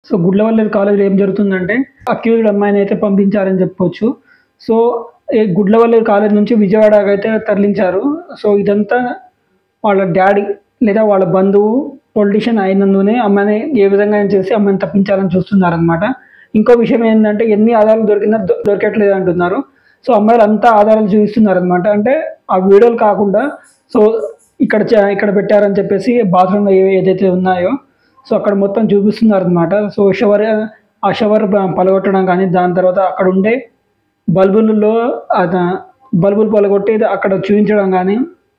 so Gudlavalleru కాలేజీలో ఏం జరుగుతుందంటే అక్యూజ్డ్ అమ్మాయిని అయితే పంపించారని చెప్పొచ్చు సో ఈ గుడ్లవల్లేరు కాలేజ్ నుంచి విజయవాడకి అయితే తరలించారు సో ఇదంతా వాళ్ళ డాడీ లేదా వాళ్ళ బంధువు పొలిటీషియన్ అయినందునే అమ్మాయిని ఏ విధంగా అయినా చేసి అమ్మాయిని తప్పించాలని చూస్తున్నారనమాట ఇంకో విషయం ఏంటంటే ఎన్ని ఆధారాలు దొరికినా దొ- దొరకట్లేదు అంటున్నారు సో అమ్మాయిలు అంతా ఆధారాలు చూపిస్తున్నారు అనమాట అంటే ఆ వీడియోలు కాకుండా సో ఇక్కడ చ- ఇక్కడ పెట్టారని చెప్పేసి బాత్రూంలో ఏ ఏదైతే ఉన్నాయో సో అక్కడ మొత్తం చూపిస్తున్నారు అనమాట సో షవర్ ఆ షవర్ ప- పలగొట్టడం కానీ దాని తర్వాత అక్కడ ఉండే బల్బులలో అద- బల్బులు పలగొట్టి అక్కడ చూపించడం కానీ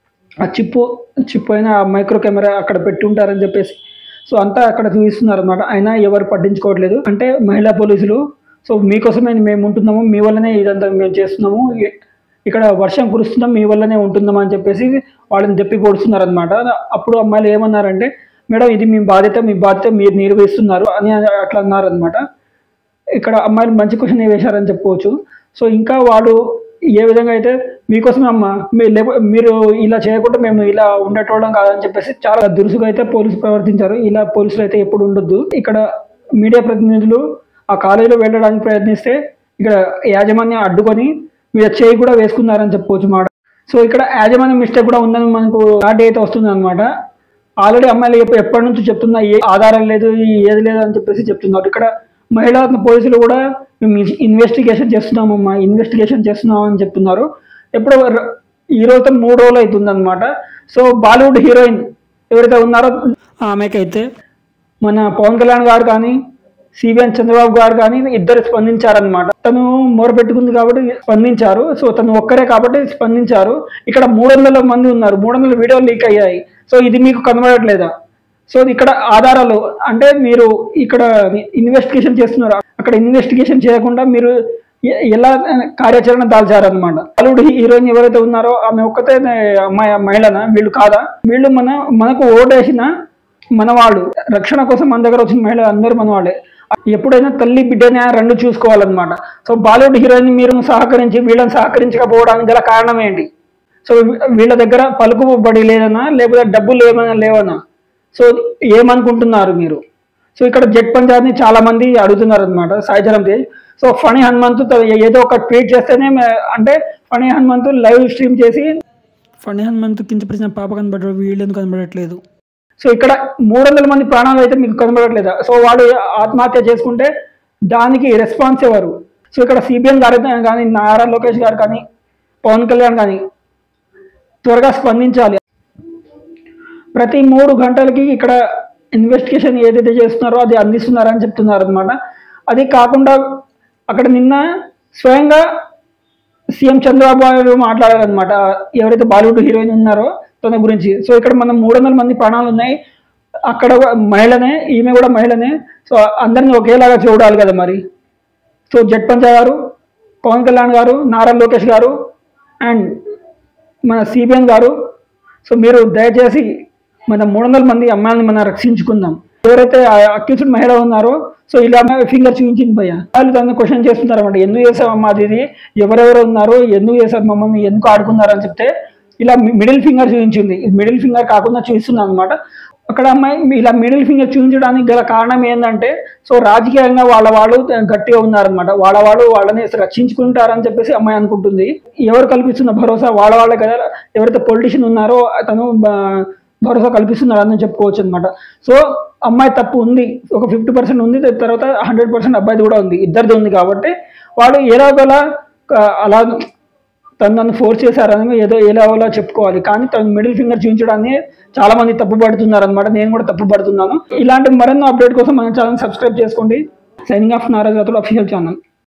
ఆ చిప్పు చిప్ పైన ఆ మైక్రో కెమెరా అక్కడ పెట్టి ఉంటారని చెప్పేసి సో అంతా అక్కడ చూపిస్తున్నారు అనమాట అయినా ఎవరు పట్టించుకోవట్లేదు అంటే మహిళా పోలీసులు సో మీకోసమే మేము ఉంటున్నాము మీ వల్లనే ఇదంతా మేము చేస్తున్నాము ఇ- ఇక్కడ వర్షం కురుస్తున్నాం మీ వల్లనే ఉంటున్నాం అని చెప్పేసి వాళ్ళని చెప్పి పొడుస్తున్నారు అనమాట అప్పుడు అమ్మాయిలు ఏమన్నారంటే మేడం ఇది మీ బాధ్యత మీ బాధ్యత మీరు నిర్వహిస్తున్నారు అని అట్లా అన్నారనమాట ఇక్కడ అమ్మాయిలు మంచి క్వశ్చన్ వేశారని చెప్పుకోవచ్చు సో ఇంకా వాడు ఏ విధంగా అయితే మీకోసమే అమ్మ మీ లేక మీరు ఇలా చేయకుండా మేము ఇలా ఉండేటోళ్ళం కాదని చెప్పేసి చాలా దురుసుగా అయితే పోలీసులు ప్రవర్తించారు ఇలా పోలీసులు అయితే ఎప్పుడు ఉండొద్దు ఇక్కడ మీడియా ప్రతినిధులు ఆ కాలేజీలో వెళ్ళడానికి ప్రయత్నిస్తే ఇక్కడ యాజమాన్యం అడ్డుకొని మీద చేయి కూడా వేసుకున్నారని చెప్పుకోవచ్చు మాట సో ఇక్కడ యాజమాన్యం మిస్టేక్ కూడా ఉందని మనకు నాటి అయితే వస్తుంది అనమాట ఆల్రెడీ అమ్మాయిలు ఎప్ప- ఎప్పటి నుంచి చెప్తున్నా ఏ ఆధారం లేదు ఏది లేదు అని చెప్పేసి చెప్తున్నారు ఇక్కడ మహిళా పోలీసులు కూడా మేము ఇన్వెస్టిగేషన్ చేస్తున్నామమ్మా ఇన్వెస్టిగేషన్ చేస్తున్నాం అని చెప్తున్నారు ఎప్పుడు ర- ఈ రోజుతో మూడు రోజులు అవుతుంది అనమాట సో బాలీవుడ్ హీరోయిన్ ఎవరైతే ఉన్నారో ఆమెకైతే మన పవన్ కళ్యాణ్ గారు కానీ సిబిఎన్ చంద్రబాబు గారు కానీ ఇద్దరు స్పందించారనమాట తను మొర పెట్టుకుంది కాబట్టి స్పందించారు సో తను ఒక్కరే కాబట్టి స్పందించారు ఇక్కడ మూడు వందల మంది ఉన్నారు మూడు వందల వీడియోలు లీక్ అయ్యాయి సో ఇది మీకు కనబడట్లేదా సో ఇక్కడ ఆధారాలు అంటే మీరు ఇక్కడ ఇన్వెస్టిగేషన్ చేస్తున్నారు అక్కడ ఇన్వెస్టిగేషన్ చేయకుండా మీరు ఎ- ఎలా కార్యాచరణ దాల్చారనమాట బాలీవుడ్ హీరోయిన్ ఎవరైతే ఉన్నారో ఆమె ఒక్కతే అమ్మాయి మహిళనా వీళ్ళు కాదా వీళ్ళు మన మనకు ఓటేసిన మన వాళ్ళు రక్షణ కోసం మన దగ్గర వచ్చిన మహిళలు అందరూ మన వాళ్ళే ఎప్పుడైనా తల్లి బిడ్డనే రెండు చూసుకోవాలన్నమాట సో బాలీవుడ్ హీరోయిన్ మీరు సహకరించి వీళ్ళని సహకరించకపోవడానికి గల కారణం ఏంటి సో వీ- వీళ్ళ దగ్గర పలుకుబడి లేదనా లేకపోతే డబ్బులు ఏమైనా లేవనా సో ఏమనుకుంటున్నారు మీరు సో ఇక్కడ జట్ పంజాబ్ని చాలా మంది అడుగుతున్నారు అనమాట సాయిచరం తేజ్ సో ఫణి హనుమంతు త- ఏదో ఒక ట్వీట్ చేస్తేనే మే- అంటే ఫణి హనుమంతు లైవ్ స్ట్రీమ్ చేసి ఫణి హనుమంతు కించపరిచిన పాప కనబడరు వీళ్ళెందుకు కనబడట్లేదు సో ఇక్కడ మూడు వందల మంది ప్రాణాలు అయితే మీకు కనబడట్లేదా సో వాడు ఆత్మహత్య చేసుకుంటే దానికి రెస్పాన్స్ ఎవరు సో ఇక్కడ సిబిఎన్ గారు కానీ నారా లోకేష్ గారు కానీ పవన్ కళ్యాణ్ కానీ త్వరగా స్పందించాలి ప్రతి మూడు గంటలకి ఇక్కడ ఇన్వెస్టిగేషన్ ఏదైతే చేస్తున్నారో అది అందిస్తున్నారని చెప్తున్నారు అనమాట అది కాకుండా అక్కడ నిన్న స్వయంగా సీఎం చంద్రబాబు నాయుడు మాట్లాడారనమాట ఎవరైతే బాలీవుడ్ హీరోయిన్ ఉన్నారో తన గురించి సో ఇక్కడ మనం మూడు వందల మంది ప్రాణాలు ఉన్నాయి అక్కడ కూడా మహిళనే ఈమె కూడా మహిళనే సో అందరిని ఒకేలాగా చూడాలి కదా మరి సో జట్ పంచా గారు పవన్ కళ్యాణ్ గారు నారా లోకేష్ గారు అండ్ మన సిబిఎన్ గారు సో మీరు దయచేసి మన మూడు వందల మంది అమ్మాయిని మనం రక్షించుకుందాం ఎవరైతే అక్యూజ్డ్ మహిళ ఉన్నారో సో ఇలా ఫింగర్ చూపించింది భయ్య వాళ్ళు తను క్వశ్చన్ చేస్తున్నారు అనమాట ఎందుకు చేసావమ్మా అది ఇది ఎవరెవరు ఉన్నారు ఎందుకు చేశారు మమ్మల్ని ఎందుకు ఆడుకున్నారు అని చెప్తే ఇలా మిడిల్ ఫింగర్ చూపించింది మిడిల్ ఫింగర్ కాకుండా చూపిస్తుంది అనమాట అక్కడ అమ్మాయి ఇలా మిడిల్ ఫింగర్ చూపించడానికి గల కారణం ఏంటంటే సో రాజకీయంగా వాళ్ళ వాళ్ళు గట్టిగా ఉన్నారనమాట వాళ్ళ వాళ్ళు వాళ్ళని రక్షించుకుంటారని చెప్పేసి అమ్మాయి అనుకుంటుంది ఎవరు కల్పిస్తున్న భరోసా వాళ్ళ వాళ్ళే కదా ఎవరైతే పొలిటీషియన్ ఉన్నారో అతను బ- భరోసా కల్పిస్తున్నారు అని చెప్పుకోవచ్చు అనమాట సో అమ్మాయి తప్పు ఉంది ఒక ఫిఫ్టీ పర్సెంట్ ఉంది తర్వాత హండ్రెడ్ పర్సెంట్ అబ్బాయిది కూడా ఉంది ఇద్దరిది ఉంది కాబట్టి వాడు ఎలాగోలా ఆ, అలా తను నన్ను ఫోర్స్ చేశారని ఏదో ఎలాగోలా చెప్పుకోవాలి కానీ తను మిడిల్ ఫింగర్ చూపించడాన్ని చాలా మంది తప్పు పడుతున్నారు అనమాట నేను కూడా తప్పు పడుతున్నాను ఇలాంటి మరెన్నో అప్డేట్ కోసం మన ఛానల్ సబ్స్క్రైబ్ చేసుకోండి సైనింగ్ ఆఫ్ నారాజ్ అఫీషియల్ ఛానల్